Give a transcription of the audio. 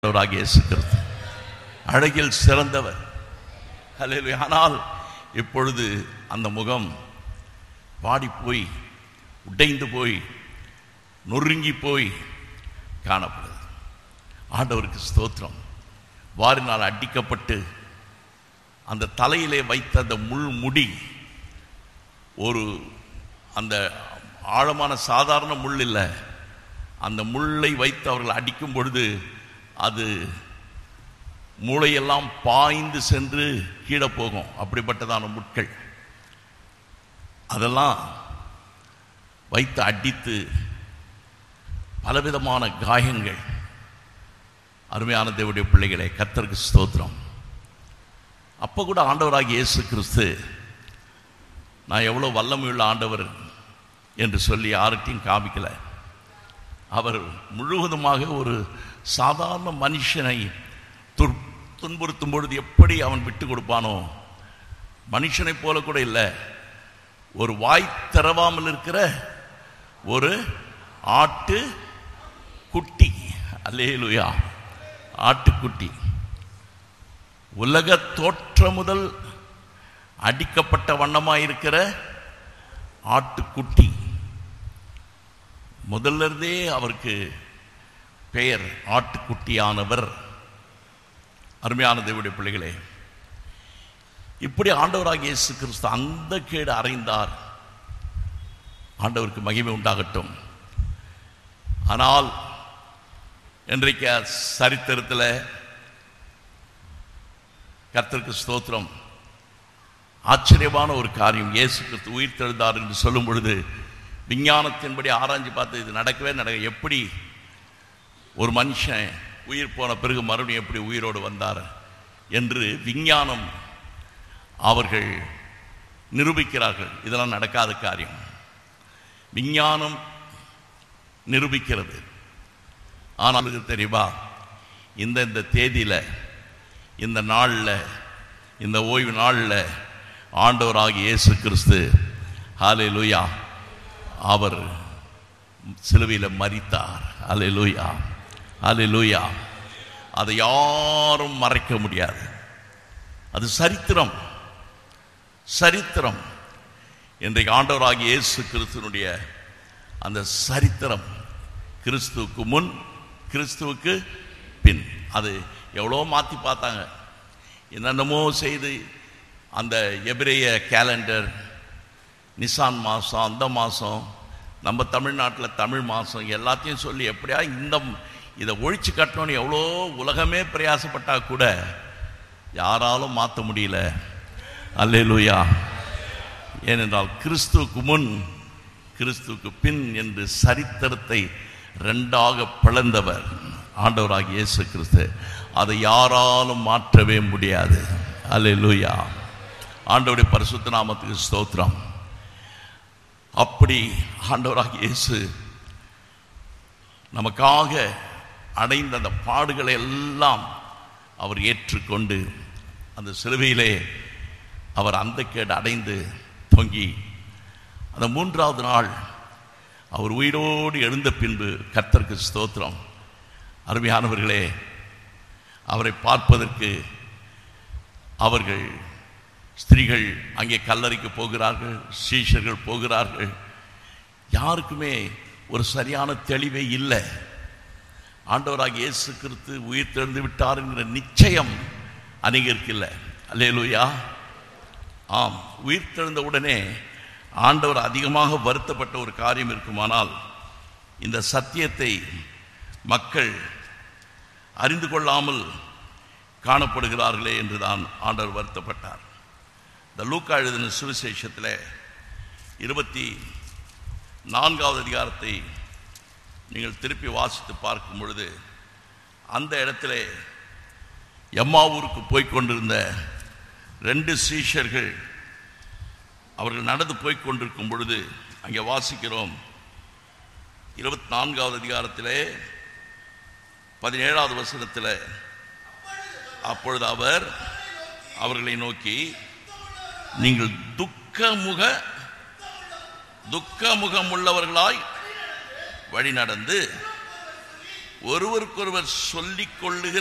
ஆண்டவராகிய இயேசு கிறிஸ்து அழகில் சிறந்தவர் ஹalleluya. ஆனால் இப்பொழுது அந்த முகம் வாடி போய் உடைந்து போய் நொறுங்கி போய் காணப்படுது ஆண்டவருக்கு ஸ்தோத்திரம் வாரினால் அடிக்கப்பட்டு அந்த தலையிலே வைத்த அந்த முள் முடி ஒரு அந்த ஆழமான சாதாரண முள் இல்லை அந்த முள்ளை வைத்து அவர்கள் அடிக்கும் பொழுது அது மூளையெல்லாம் பாய்ந்து சென்று கீழே போகும் அப்படிப்பட்டதான முட்கள் அதெல்லாம் வைத்து அடித்து பலவிதமான காயங்கள் அருமையான தேவனுடைய பிள்ளைகளே கத்தருக்கு ஸ்தோத்திரம் அப்போ கூட ஆண்டவராகிய இயேசு கிறிஸ்து நான் எவ்வளோ வல்லமையுள்ள ஆண்டவர் என்று சொல்லி யார்கிட்டையும் காமிக்கல அவர் முழுவதுமாக ஒரு சாதாரண மனுஷனை துர் துன்புறுத்தும் பொழுது எப்படி அவன் விட்டு கொடுப்பானோ மனுஷனைப் போல கூட இல்லை ஒரு வாய் திறவாமல் இருக்கிற ஒரு ஆட்டு குட்டி அல்லேலுயா ஆட்டுக்குட்டி உலக தோற்ற முதல் அடிக்கப்பட்ட வண்ணமாயிருக்கிற ஆட்டுக்குட்டி முதல்ல இருந்தே அவருக்கு பெயர் ஆட்டுக்குட்டியானவர் அருமையான தேவனுடைய பிள்ளைகளே இப்படி ஆண்டவராகிய இயேசு கிறிஸ்து அந்த கேடு அறைந்தார் ஆண்டவருக்கு மகிமை உண்டாகட்டும் ஆனால் இன்றைக்கு சரித்திரத்தில் கர்த்தருக்கு ஸ்தோத்திரம் ஆச்சரியமான ஒரு காரியம் இயேசு கிறிஸ்து உயிர் தெழுந்தார் என்று சொல்லும் பொழுது விஞ்ஞானத்தின்படி ஆராய்ஞ்சு பார்த்து இது நடக்கவே நடக்க எப்படி ஒரு மனுஷன் உயிர் போன பிறகு மறுபடியும் எப்படி உயிரோடு வந்தார் என்று விஞ்ஞானம் அவர்கள் நிரூபிக்கிறார்கள் இதெல்லாம் நடக்காத காரியம் விஞ்ஞானம் நிரூபிக்கிறது ஆனால் உங்களுக்கு தெரியுமா இந்த இந்த தேதியில் இந்த நாளில் இந்த ஓய்வு நாளில் ஆண்டவராகிய இயேசு கிறிஸ்து ஹாலே லூயா அவர் சிலுவையில் மரித்தார் அலே லூயா அலே லூயா அதை யாரும் மறைக்க முடியாது அது சரித்திரம் சரித்திரம் இன்றைக்கு ஆண்டவராகிய இயேசு கிறிஸ்துவனுடைய அந்த சரித்திரம் கிறிஸ்துவுக்கு முன் கிறிஸ்துவுக்கு பின் அது எவ்வளோ மாற்றி பார்த்தாங்க என்னென்னமோ செய்து அந்த எபிரேய கேலண்டர் நிசான் மாதம் அந்த மாதம் நம்ம தமிழ்நாட்டில் தமிழ் மாதம் எல்லாத்தையும் சொல்லி எப்படியா இந்த இதை ஒழிச்சு கட்டணும்னு எவ்வளோ உலகமே பிரயாசப்பட்டா கூட யாராலும் மாற்ற முடியல அல்லேலூயா ஏனென்றால் கிறிஸ்துவுக்கு முன் கிறிஸ்துவுக்கு பின் என்று சரித்திரத்தை ரெண்டாக பிளந்தவர் ஆண்டவராகிய இயேசு கிறிஸ்து அதை யாராலும் மாற்றவே முடியாது அல்லேலூயா ஆண்டவருடைய பரிசுத்த நாமத்துக்கு ஸ்தோத்திரம் அப்படி ஆண்டவராக இயேசு நமக்காக அடைந்த அந்த பாடுகளை எல்லாம் அவர் ஏற்றுக்கொண்டு அந்த சிலுவையிலே அவர் அந்த கேடு அடைந்து தொங்கி அந்த மூன்றாவது நாள் அவர் உயிரோடு எழுந்த பின்பு கர்த்தருக்கு ஸ்தோத்திரம் அருமையானவர்களே அவரை பார்ப்பதற்கு அவர்கள் ஸ்திரீகள் அங்கே கல்லறைக்கு போகிறார்கள் சீஷர்கள் போகிறார்கள் யாருக்குமே ஒரு சரியான தெளிவே இல்லை ஆண்டவராக இயேசு கிறிஸ்து உயிர் தெழுந்து விட்டார் என்கிற நிச்சயம் அநேகருக்கு இல்லை அல்லேலூயா ஆம் உயிர் தெழுந்த உடனே ஆண்டவர் அதிகமாக வருத்தப்பட்ட ஒரு காரியம் இருக்குமானால் இந்த சத்தியத்தை மக்கள் அறிந்து கொள்ளாமல் காணப்படுகிறார்களே என்றுதான் ஆண்டவர் வருத்தப்பட்டார் இந்த லூக்கா எழுதின சுவிசேஷத்தில் இருபத்தி நான்காவது அதிகாரத்தை நீங்கள் திருப்பி வாசித்து பார்க்கும் பொழுது அந்த இடத்துல எம்மாவூருக்கு போய் கொண்டிருந்த ரெண்டு சீஷர்கள் அவர்கள் நடந்து போய் கொண்டிருக்கும் பொழுது அங்கே வாசிக்கிறோம் இருபத்தி நான்காவது அதிகாரத்திலே பதினேழாவது வசனத்தில் அப்பொழுது அவர் அவர்களை நோக்கி நீங்கள் துக்கமுக துக்கமுகம் உள்ளவர்களாய் வழி நடந்து ஒருவருக்கொருவர் சொல்லிக் கொள்ளுகிற